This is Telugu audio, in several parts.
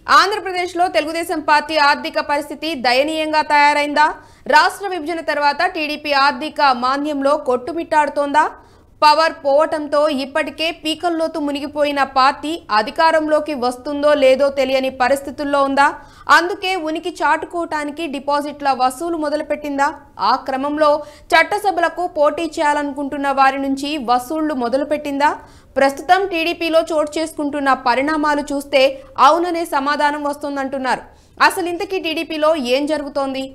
ఆంధ్రప్రదేశ్లో తెలుగుదేశం పార్టీ ఆర్థిక పరిస్థితి దయనీయంగా తయారైందా రాష్ట్ర విభజన తర్వాత టీడీపీ ఆర్థిక మాంద్యంలో కొట్టుమిట్టాడుతోందా పవర్ పోవటంతో ఇప్పటికే పీకల్లోతు మునిగిపోయిన పార్టీ అధికారంలోకి వస్తుందో లేదో తెలియని పరిస్థితుల్లో ఉందా అందుకే ఉనికి చాటుకోవటానికి డిపాజిట్ల వసూలు మొదలుపెట్టిందా ఆ క్రమంలో చట్టసభలకు పోటీ చేయాలనుకుంటున్న వారి నుంచి వసూళ్లు మొదలుపెట్టిందా ప్రస్తుతం టీడీపీలో చోటు చేసుకుంటున్న పరిణామాలు చూస్తే అవుననే సమాధానం వస్తుందంటున్నారు అసలు ఇంతకీ టీడీపీలో ఏం జరుగుతోంది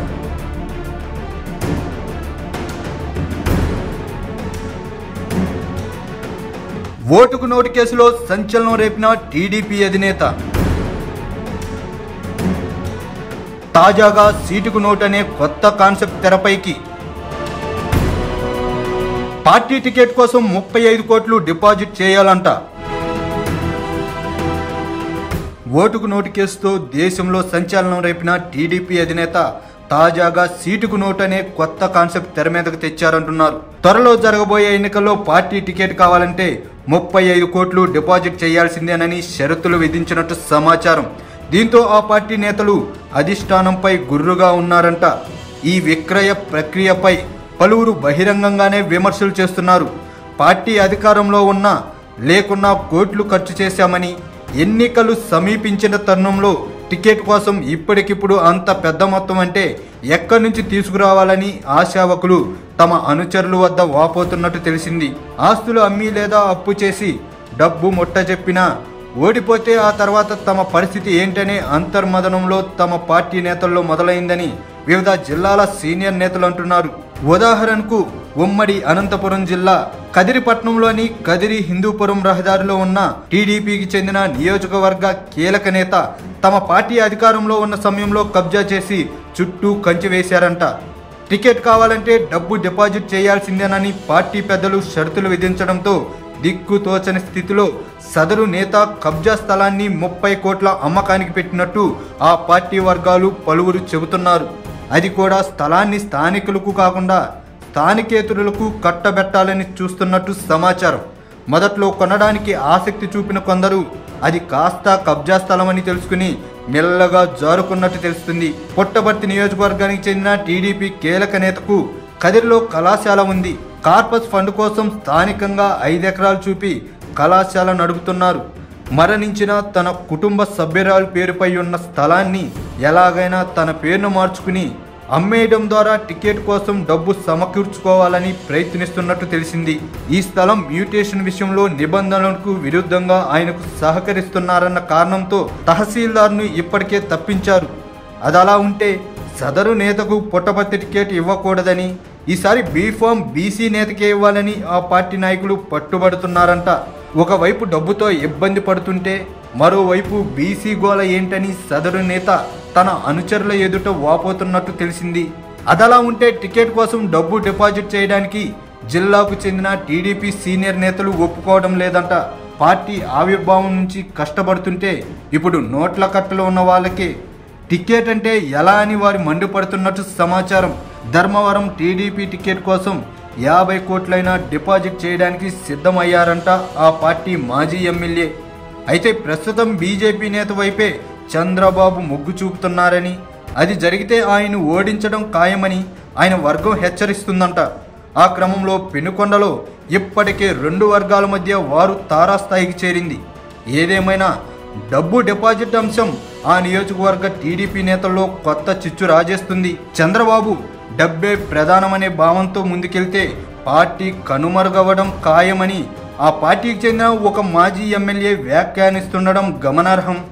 ఓటుకు నోటు కేసులో సంచలనం రేపిన టీడీపీ అధినేత తాజాగా సీటుకు నోటు అనే కొత్త కాన్సెప్ట్ తెరపైకి పార్టీ టికెట్ కోసం ముప్పై ఐదు కోట్లు డిపాజిట్ చేయాలంట ఓటుకు నోటు కేసుతో దేశంలో సంచలనం రేపిన టీడీపీ అధినేత తాజాగా సీటుకు నోటు అనే కొత్త కాన్సెప్ట్ తెర మీదకు తెచ్చారంటున్నారు త్వరలో జరగబోయే ఎన్నికల్లో పార్టీ టికెట్ కావాలంటే ముప్పై ఐదు కోట్లు డిపాజిట్ చేయాల్సిందేనని షరతులు విధించినట్టు సమాచారం దీంతో ఆ పార్టీ నేతలు అధిష్టానంపై గుర్రుగా ఉన్నారంట ఈ విక్రయ ప్రక్రియపై పలువురు బహిరంగంగానే విమర్శలు చేస్తున్నారు పార్టీ అధికారంలో ఉన్నా లేకున్నా కోట్లు ఖర్చు చేశామని ఎన్నికలు సమీపించిన తరుణంలో టికెట్ కోసం ఇప్పటికిప్పుడు అంత పెద్ద మొత్తం అంటే ఎక్కడి నుంచి తీసుకురావాలని ఆశావకులు తమ అనుచరుల వద్ద వాపోతున్నట్టు తెలిసింది ఆస్తులు అమ్మి లేదా అప్పు చేసి డబ్బు ముట్ట చెప్పినా ఓడిపోతే ఆ తర్వాత తమ పరిస్థితి ఏంటనే అంతర్మదనంలో తమ పార్టీ నేతల్లో మొదలైందని వివిధ జిల్లాల సీనియర్ నేతలు అంటున్నారు ఉదాహరణకు ఉమ్మడి అనంతపురం జిల్లా కదిరిపట్నంలోని కదిరి హిందూపురం రహదారిలో ఉన్న టీడీపీకి చెందిన నియోజకవర్గ కీలక నేత తమ పార్టీ అధికారంలో ఉన్న సమయంలో కబ్జా చేసి చుట్టూ కంచి వేశారంట టికెట్ కావాలంటే డబ్బు డిపాజిట్ చేయాల్సిందేనని పార్టీ పెద్దలు షరతులు విధించడంతో దిక్కు తోచని స్థితిలో సదరు నేత కబ్జా స్థలాన్ని ముప్పై కోట్ల అమ్మకానికి పెట్టినట్టు ఆ పార్టీ వర్గాలు పలువురు చెబుతున్నారు అది కూడా స్థలాన్ని స్థానికులకు కాకుండా స్థానికేతరులకు కట్టబెట్టాలని చూస్తున్నట్టు సమాచారం మొదట్లో కొనడానికి ఆసక్తి చూపిన కొందరు అది కాస్త కబ్జా స్థలమని తెలుసుకుని మెల్లగా జారుకున్నట్టు తెలుస్తుంది పుట్టబర్తి నియోజకవర్గానికి చెందిన టీడీపీ కీలక నేతకు కదిరిలో కళాశాల ఉంది కార్పస్ ఫండ్ కోసం స్థానికంగా ఐదెకరాలు చూపి కళాశాల నడుపుతున్నారు మరణించిన తన కుటుంబ సభ్యురాలు పేరుపై ఉన్న స్థలాన్ని ఎలాగైనా తన పేరును మార్చుకుని అమ్మేయడం ద్వారా టికెట్ కోసం డబ్బు సమకూర్చుకోవాలని ప్రయత్నిస్తున్నట్టు తెలిసింది ఈ స్థలం మ్యూటేషన్ విషయంలో నిబంధనలకు విరుద్ధంగా ఆయనకు సహకరిస్తున్నారన్న కారణంతో తహసీల్దార్ను ఇప్పటికే తప్పించారు అది అలా ఉంటే సదరు నేతకు పుట్టపర్తి టికెట్ ఇవ్వకూడదని ఈసారి బీఫామ్ బీసీ నేతకే ఇవ్వాలని ఆ పార్టీ నాయకులు పట్టుబడుతున్నారంట ఒకవైపు డబ్బుతో ఇబ్బంది పడుతుంటే మరోవైపు బీసీ గోల ఏంటని సదరు నేత తన అనుచరుల ఎదుట వాపోతున్నట్టు తెలిసింది అదలా ఉంటే టికెట్ కోసం డబ్బు డిపాజిట్ చేయడానికి జిల్లాకు చెందిన టీడీపీ సీనియర్ నేతలు ఒప్పుకోవడం లేదంట పార్టీ ఆవిర్భావం నుంచి కష్టపడుతుంటే ఇప్పుడు నోట్ల కట్టలో ఉన్న వాళ్ళకే టికెట్ అంటే ఎలా అని వారు మండిపడుతున్నట్టు సమాచారం ధర్మవరం టీడీపీ టికెట్ కోసం యాభై కోట్లైనా డిపాజిట్ చేయడానికి సిద్ధమయ్యారంట ఆ పార్టీ మాజీ ఎమ్మెల్యే అయితే ప్రస్తుతం బీజేపీ నేత వైపే చంద్రబాబు మొగ్గు చూపుతున్నారని అది జరిగితే ఆయన ఓడించడం ఖాయమని ఆయన వర్గం హెచ్చరిస్తుందంట ఆ క్రమంలో పెనుకొండలో ఇప్పటికే రెండు వర్గాల మధ్య వారు తారాస్థాయికి చేరింది ఏదేమైనా డబ్బు డిపాజిట్ అంశం ఆ నియోజకవర్గ టీడీపీ నేతల్లో కొత్త చిచ్చు రాజేస్తుంది చంద్రబాబు డబ్బే ప్రధానమనే భావంతో ముందుకెళ్తే పార్టీ కనుమరుగవడం ఖాయమని ఆ పార్టీకి చెందిన ఒక మాజీ ఎమ్మెల్యే వ్యాఖ్యానిస్తుండడం గమనార్హం